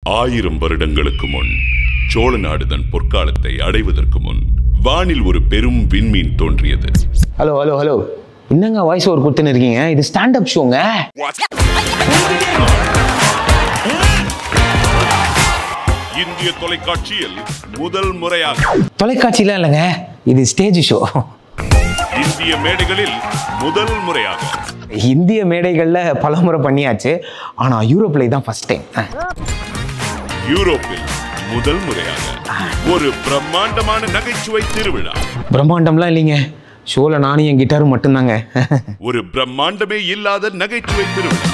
ஆயிரம் வருடங்களுக்கு முன் சோழ நாடு தன் பொற்காலத்தை அடைவதற்கு முன் வானில் ஒரு பெரும் விண்மீன் தோன்றியது ஹலோ ஹலோ ஹலோ என்னங்க வாய்ஸ் ஓவர் கொடுத்துன்னு இருக்கீங்க இது ஸ்டாண்டப் ஷோங்க இந்திய தொலைக்காட்சியில் முதல் முறையாக தொலைக்காட்சியில இல்லைங்க இது ஸ்டேஜ் ஷோ இந்திய மேடைகளில் முதல் முறையாக இந்திய மேடைகளில் பலமுறை பண்ணியாச்சு ஆனால் யூரோப்ல தான் ஃபர்ஸ்ட் டைம் யூரோப்பில் முதல் முறையாக ஒரு பிரம்மாண்டமான நகைச்சுவை திருவிழா பிரம்மாண்டம்லாம் இல்லைங்க ஷோவில் நானும் என் கிட்டாரும் மட்டும்தாங்க ஒரு பிரம்மாண்டமே இல்லாத நகைச்சுவை திருவிழா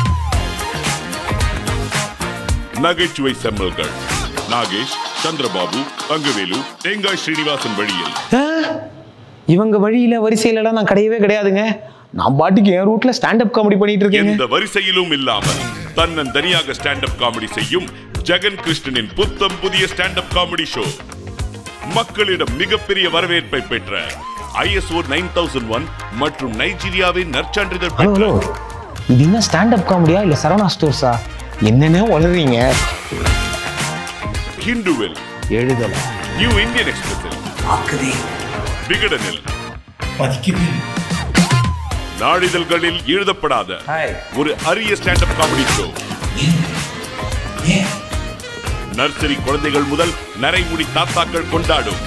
நகைச்சுவை செம்மல்கள் நாகேஷ் சந்திரபாபு தங்கவேலு தேங்காய் ஸ்ரீனிவாசன் வழியில் ஆ, இவங்க வழியில வரிசையிலலாம் நான் கிடையவே கிடையாதுங்க நான் பாட்டுக்கு என் ரூட்ல ஸ்டாண்டப் காமெடி பண்ணிட்டு இருக்கேங்க எந்த வரிசையிலும் இல்லாமல் தன்னன் தனியாக ஸ்டாண்ட் அப் காமெடி செய்யும் ஜெகன் கிருஷ்ணனின் புத்தம் புதிய ஸ்டாண்ட் அப் காமெடி ஷோ மக்களிடம் மிகப்பெரிய வரவேற்பை பெற்ற ஐஎஸ்ஓ நைன் தௌசண்ட் ஒன் மற்றும் நைஜீரியாவின் நற்சான்றிதழ் ஹலோ பெற்ற ஹலோ இது என்ன ஸ்டாண்டப் காமெடியா இல்ல சரவணா ஸ்டோர்ஸா என்னென்ன வளர்றீங்க ஹிந்துவில் எழுதல நியூ இந்தியன் எக்ஸ்பிரஸில் ஆக்குதே விகடனில் பதிக்குது நாளிதழ்களில் எழுதப்படாத ஹாய் ஒரு அரிய ஸ்டாண்ட் அப் காமெடி ஷோ ஏன் நர்சரி குழந்தைகள் முதல் நரைமுடி தாத்தாக்கள் கொண்டாடும்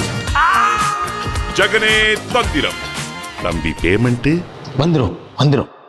ஜெகனே தந்திரம் தம்பி பேமெண்ட் வந்துரும் வந்துரும்